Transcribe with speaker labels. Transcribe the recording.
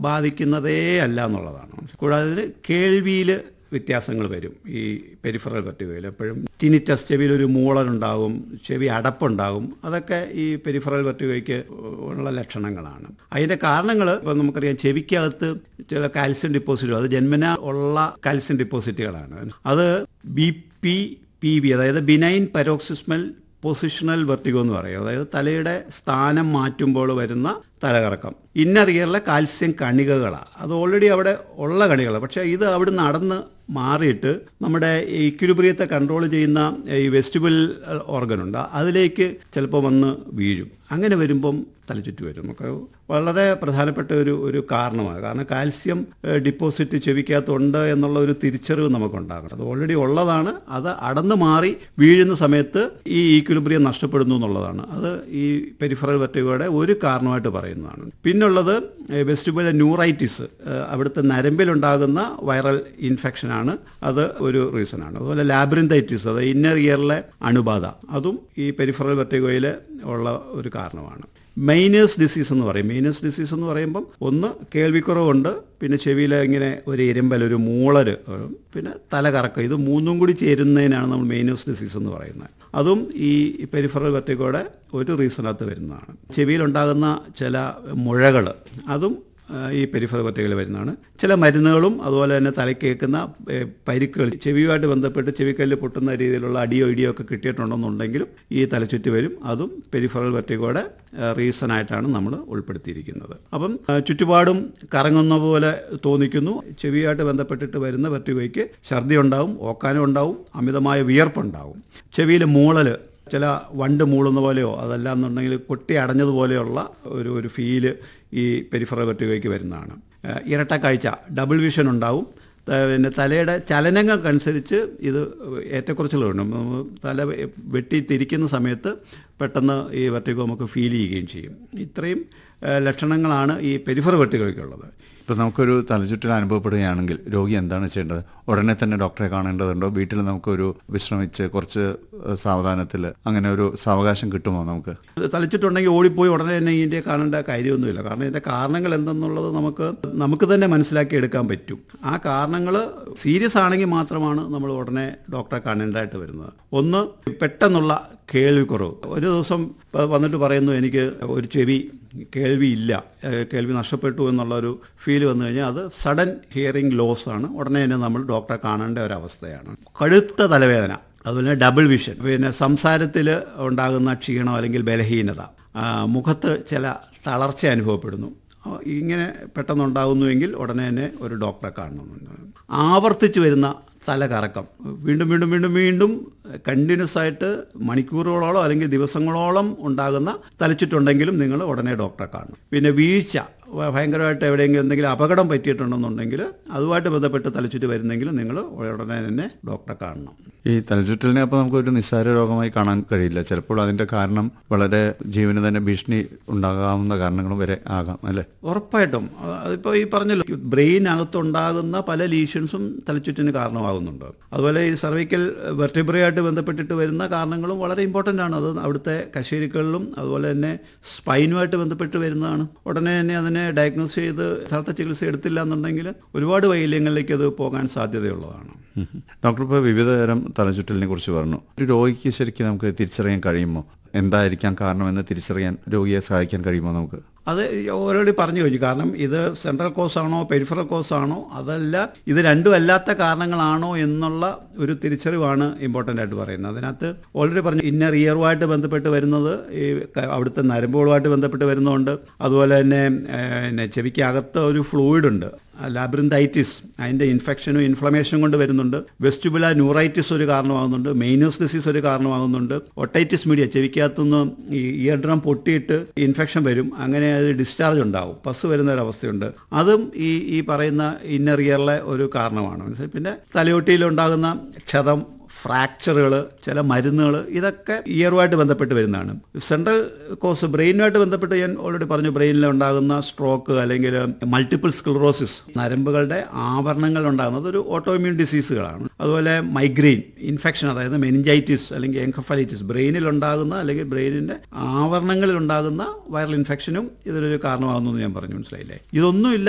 Speaker 1: ബാധിക്കുന്നതേ അല്ല എന്നുള്ളതാണ് കൂടാതെ ഇതിന് കേൾവിയിൽ വ്യത്യാസങ്ങൾ വരും ഈ പെരിഫറൽ വെർട്ടിഗോയിൽ എപ്പോഴും ടിനിറ്റസ് ചെവിയിൽ ഒരു മൂളനുണ്ടാകും ചെവി അടപ്പുണ്ടാകും അതൊക്കെ ഈ പെരിഫറൽ വെർട്ടിഗോയ്ക്ക് ഉള്ള ലക്ഷണങ്ങളാണ് അതിൻ്റെ കാരണങ്ങൾ ഇപ്പം നമുക്കറിയാം ചെവിക്കകത്ത് ചില കാൽസ്യം ഡിപ്പോസിറ്റുകൾ അത് ജന്മന ഉള്ള കാൽസ്യം ഡിപ്പോസിറ്റുകളാണ് അത് ബി പി പി ബി അതായത് ബിനൈൻ പരോക്സിസ്മൽ പൊസിഷണൽ വെർട്ടിഗോ എന്ന് പറയും അതായത് തലയുടെ സ്ഥാനം മാറ്റുമ്പോൾ വരുന്ന തലകറക്കം ഇന്നർ ഇയറിലെ കാൽസ്യം കണികകളാണ് അത് ഓൾറെഡി അവിടെ ഉള്ള കണികളാണ് പക്ഷേ ഇത് അവിടെ നടന്ന് മാറിയിട്ട് നമ്മുടെ ഇക്വിലിബ്രിയത്തെ കൺട്രോൾ ചെയ്യുന്ന ഈ വെസ്റ്റിബിൾ ഓർഗനുണ്ട് അതിലേക്ക് ചിലപ്പോൾ വന്ന് വീഴും അങ്ങനെ വരുമ്പം തലചുറ്റി വരും നമുക്ക് വളരെ പ്രധാനപ്പെട്ട ഒരു ഒരു കാരണമാണ് കാരണം കാൽസ്യം ഡിപ്പോസിറ്റ് ചെവിക്കകത്തുണ്ട് എന്നുള്ള ഒരു തിരിച്ചറിവ് നമുക്കുണ്ടാകണം അത് ഓൾറെഡി ഉള്ളതാണ് അത് അടന്നു മാറി വീഴുന്ന സമയത്ത് ഈ ഈക്വിലിബ്രിയം നഷ്ടപ്പെടുന്നു എന്നുള്ളതാണ് അത് ഈ പെരിഫറൽ വെർട്ടിഗോയുടെ ഒരു കാരണമായിട്ട് പറയുന്നതാണ് പിന്നുള്ളത് വെസ്റ്റിബിൾ ന്യൂറൈറ്റിസ് അവിടുത്തെ നരമ്പിലുണ്ടാകുന്ന വൈറൽ ഇൻഫെക്ഷനാണ് അത് ഒരു റീസണാണ് അതുപോലെ ലാബ്രിന്തൈറ്റിസ് അത് ഇന്നർ ഇയറിലെ അണുബാധ അതും ഈ പെരിഫറൽ വെർട്ടിഗോയിൽ ഉള്ള ഒരു കാരണമാണ് മൈനേഴ്സ് ഡിസീസ് എന്ന് പറയും മൈനേഴ്സ് ഡിസീസ് എന്ന് പറയുമ്പം ഒന്ന് കേൾവിക്കുറവുണ്ട് പിന്നെ ചെവിയിൽ ഇങ്ങനെ ഒരു ഇരുമ്പൽ ഒരു മൂളര് പിന്നെ തലകറക്കം ഇത് മൂന്നും കൂടി ചേരുന്നതിനാണ് നമ്മൾ മെയിനേഴ്സ് ഡിസീസ് എന്ന് പറയുന്നത് അതും ഈ പെരിഫറൽ വെർട്ടിഗോയുടെ ഒരു റീസണകത്ത് വരുന്നതാണ് ചെവിയിലുണ്ടാകുന്ന ചില മുഴകൾ അതും ഈ പെരിഫറൽ വെർട്ടിഗോയിൽ വരുന്നതാണ് ചില മരുന്നുകളും അതുപോലെ തന്നെ തലക്കേക്കുന്ന പരിക്കുകൾ ചെവിയുമായിട്ട് ബന്ധപ്പെട്ട് ചെവിക്കല്ല് പൊട്ടുന്ന രീതിയിലുള്ള അടിയോ ഇടിയോ ഒക്കെ കിട്ടിയിട്ടുണ്ടെന്നുണ്ടെങ്കിലും ഈ തലച്ചുറ്റി വരും അതും പെരിഫറൽ വെർട്ടിഗോയുടെ റീസണായിട്ടാണ് നമ്മൾ ഉൾപ്പെടുത്തിയിരിക്കുന്നത് അപ്പം ചുറ്റുപാടും കറങ്ങുന്ന പോലെ തോന്നിക്കുന്നു ചെവിയുമായിട്ട് ബന്ധപ്പെട്ടിട്ട് വരുന്ന വെർട്ടിഗോയ്ക്ക് ഛർദി ഉണ്ടാവും ഓക്കാനം ഉണ്ടാവും അമിതമായ വിയർപ്പുണ്ടാവും ചെവിയിൽ മൂളൽ ചില വണ്ട് മൂളുന്ന പോലെയോ അതല്ല എന്നുണ്ടെങ്കിൽ കൊട്ടി അടഞ്ഞതുപോലെയുള്ള ഒരു ഒരു ഫീല് ഈ പെരിഫറൽ വെർട്ടിഗോയ്ക്ക് വരുന്നതാണ് ഇരട്ട കാഴ്ച ഡബിൾ വിഷൻ ഉണ്ടാവും പിന്നെ തലയുടെ ചലനങ്ങൾക്കനുസരിച്ച് ഇത് ഏറ്റക്കുറച്ചിലുണ്ട് തല വെട്ടി തിരിക്കുന്ന സമയത്ത് പെട്ടെന്ന് ഈ വെർട്ടിഗോ നമുക്ക് ഫീൽ ചെയ്യുകയും ചെയ്യും ഇത്രയും ലക്ഷണങ്ങളാണ് ഈ പെരിഫറൽ വെർട്ടിഗോയ്ക്കുള്ളത്
Speaker 2: ഇപ്പോൾ നമുക്കൊരു തലചുറ്റൽ അനുഭവപ്പെടുകയാണെങ്കിൽ രോഗി എന്താണ് ചെയ്യേണ്ടത് ഉടനെ തന്നെ ഡോക്ടറെ കാണേണ്ടതുണ്ടോ വീട്ടിൽ നമുക്കൊരു വിശ്രമിച്ച് കുറച്ച് സാവധാനത്തിൽ അങ്ങനെ ഒരു സാവകാശം കിട്ടുമോ നമുക്ക്
Speaker 1: തലച്ചിട്ടുണ്ടെങ്കിൽ ഓടിപ്പോയി ഉടനെ തന്നെ ഇതിൻ്റെ കാണേണ്ട കാര്യമൊന്നുമില്ല കാരണം ഇതിൻ്റെ കാരണങ്ങൾ എന്തെന്നുള്ളത് നമുക്ക് നമുക്ക് തന്നെ മനസ്സിലാക്കി എടുക്കാൻ പറ്റും ആ കാരണങ്ങൾ സീരിയസ് ആണെങ്കിൽ മാത്രമാണ് നമ്മൾ ഉടനെ ഡോക്ടറെ കാണേണ്ടതായിട്ട് വരുന്നത് ഒന്ന് പെട്ടെന്നുള്ള കേൾവിക്കുറവ് ഒരു ദിവസം വന്നിട്ട് പറയുന്നു എനിക്ക് ഒരു ചെവി കേൾവി ഇല്ല കേൾവി നഷ്ടപ്പെട്ടു എന്നുള്ളൊരു ഫീൽ വന്നു കഴിഞ്ഞാൽ അത് സഡൻ ഹിയറിംഗ് ലോസ് ആണ് ഉടനെ തന്നെ നമ്മൾ ഡോക്ടറെ കാണേണ്ട ഒരു അവസ്ഥയാണ് കടുത്ത തലവേദന അതുപോലെ ഡബിൾ വിഷൻ പിന്നെ സംസാരത്തിൽ ഉണ്ടാകുന്ന ക്ഷീണം അല്ലെങ്കിൽ ബലഹീനത മുഖത്ത് ചില തളർച്ച അനുഭവപ്പെടുന്നു ഇങ്ങനെ പെട്ടെന്നുണ്ടാകുന്നുവെങ്കിൽ ഉടനെ തന്നെ ഒരു ഡോക്ടറെ കാണണമെന്നുണ്ട് ആവർത്തിച്ച് വരുന്ന തലകറക്കം വീണ്ടും വീണ്ടും വീണ്ടും വീണ്ടും കണ്ടിന്യൂസ് ആയിട്ട് മണിക്കൂറുകളോളം അല്ലെങ്കിൽ ദിവസങ്ങളോളം ഉണ്ടാകുന്ന തലച്ചുറ്റുണ്ടെങ്കിലും നിങ്ങൾ ഉടനെ ഡോക്ടറെ കാണണം പിന്നെ വീഴ്ച ഭയങ്കരമായിട്ട് എവിടെയെങ്കിലും എന്തെങ്കിലും അപകടം പറ്റിയിട്ടുണ്ടെന്നുണ്ടെങ്കിൽ അതുമായിട്ട് ബന്ധപ്പെട്ട് തലച്ചുറ്റ് വരുന്നെങ്കിൽ നിങ്ങൾ ഉടനെ തന്നെ ഡോക്ടറെ കാണണം
Speaker 2: ഈ തലചുറ്റലിനെ അപ്പോൾ നമുക്കൊരു നിസ്സാര രോഗമായി കാണാൻ കഴിയില്ല ചിലപ്പോൾ അതിൻ്റെ കാരണം വളരെ ജീവന് തന്നെ ഭീഷണി ഉണ്ടാകാവുന്ന കാരണങ്ങളും വരെ ആകാം അല്ലേ
Speaker 1: ഉറപ്പായിട്ടും അതിപ്പോൾ ഈ പറഞ്ഞല്ലോ ബ്രെയിനകത്തുണ്ടാകുന്ന പല ലീഷൻസും തലച്ചുറ്റിന് കാരണമാകുന്നുണ്ട് അതുപോലെ ഈ സർവൈക്കൽ വെർട്ടിബ്രയായിട്ട് ബന്ധപ്പെട്ടിട്ട് വരുന്ന കാരണങ്ങളും വളരെ ഇമ്പോർട്ടൻ്റ് ആണ് അത് അവിടുത്തെ കശേരികളിലും അതുപോലെ തന്നെ സ്പൈനുമായിട്ട് ബന്ധപ്പെട്ട് വരുന്നതാണ് ഉടനെ തന്നെ അതിനെ ഡയഗ്നോസ് ചെയ്ത് യഥാർത്ഥ ചികിത്സ എടുത്തില്ല എന്നുണ്ടെങ്കിൽ ഒരുപാട് വൈകല്യങ്ങളിലേക്ക് അത് പോകാൻ സാധ്യതയുള്ളതാണ്
Speaker 2: ഡോക്ടർ ഇപ്പോൾ വിവിധ തരം തലചുറ്റലിനെ കുറിച്ച് പറഞ്ഞു ഒരു രോഗിക്ക് ശരിക്കും നമുക്ക് തിരിച്ചറിയാൻ കഴിയുമോ എന്തായിരിക്കാം കാരണമെന്ന് തിരിച്ചറിയാൻ രോഗിയെ സഹായിക്കാൻ കഴിയുമോ നമുക്ക്
Speaker 1: അത് ഓൾറെഡി പറഞ്ഞു കഴിഞ്ഞു കാരണം ഇത് സെൻട്രൽ കോസ് ആണോ പെരിഫറൽ കോസ് ആണോ അതല്ല ഇത് രണ്ടും അല്ലാത്ത കാരണങ്ങളാണോ എന്നുള്ള ഒരു തിരിച്ചറിവാണ് ഇമ്പോർട്ടൻ്റ് ആയിട്ട് പറയുന്നത് അതിനകത്ത് ഓൾറെഡി പറഞ്ഞു ഇന്നർ ഇയറുമായിട്ട് ബന്ധപ്പെട്ട് വരുന്നത് ഈ അവിടുത്തെ നരമ്പുകളുമായിട്ട് ബന്ധപ്പെട്ട് വരുന്നതുകൊണ്ട് അതുപോലെ തന്നെ പിന്നെ ചെവിക്കകത്ത് ഒരു ഫ്ലൂയിഡ് ഉണ്ട് ലാബ്രിന്തൈറ്റിസ് അതിൻ്റെ ഇൻഫെക്ഷനും ഇൻഫ്ലമേഷനും കൊണ്ട് വരുന്നുണ്ട് വെസ്റ്റുബുല ന്യൂറൈറ്റിസ് ഒരു കാരണമാകുന്നുണ്ട് മെയിനസ് ഡിസീസ് ഒരു കാരണമാകുന്നുണ്ട് ഒട്ടൈറ്റിസ് മീഡിയ ചെവിക്കകത്തുനിന്ന് ഈ ഇയർ ഡ്രം പൊട്ടിയിട്ട് ഇൻഫെക്ഷൻ വരും അങ്ങനെ അത് ഡിസ്ചാർജ് ഉണ്ടാവും പസ് വരുന്ന ഒരു അവസ്ഥയുണ്ട് അതും ഈ ഈ പറയുന്ന ഇന്നർ ഇയറിലെ ഒരു കാരണമാണ് മനസ്സിലായി പിന്നെ തലയോട്ടിയിലുണ്ടാകുന്ന ക്ഷതം ഫ്രാക്ചറുകൾ ചില മരുന്നുകൾ ഇതൊക്കെ ഇയറുമായിട്ട് ബന്ധപ്പെട്ട് വരുന്നതാണ് സെൻട്രൽ കോസ് ബ്രെയിനുമായിട്ട് ബന്ധപ്പെട്ട് ഞാൻ ഓൾറെഡി പറഞ്ഞു ബ്രെയിനിൽ ഉണ്ടാകുന്ന സ്ട്രോക്ക് അല്ലെങ്കിൽ മൾട്ടിപ്പിൾ സ്ക്ലറോസിസ് നരമ്പുകളുടെ ആവരണങ്ങൾ ഉണ്ടാകുന്നത് ഒരു ഓട്ടോമ്യൂൺ ഡിസീസുകളാണ് അതുപോലെ മൈഗ്രെയിൻ ഇൻഫെക്ഷൻ അതായത് മെനിഞ്ചൈറ്റിസ് അല്ലെങ്കിൽ എൻകഫലൈറ്റിസ് ബ്രെയിനിൽ ഉണ്ടാകുന്ന അല്ലെങ്കിൽ ബ്രെയിനിൻ്റെ ആവരണങ്ങളിൽ ഉണ്ടാകുന്ന വൈറൽ ഇൻഫെക്ഷനും ഇതിനൊരു കാരണമാകുന്നു എന്ന് ഞാൻ പറഞ്ഞു മനസ്സിലായില്ലേ ഇതൊന്നും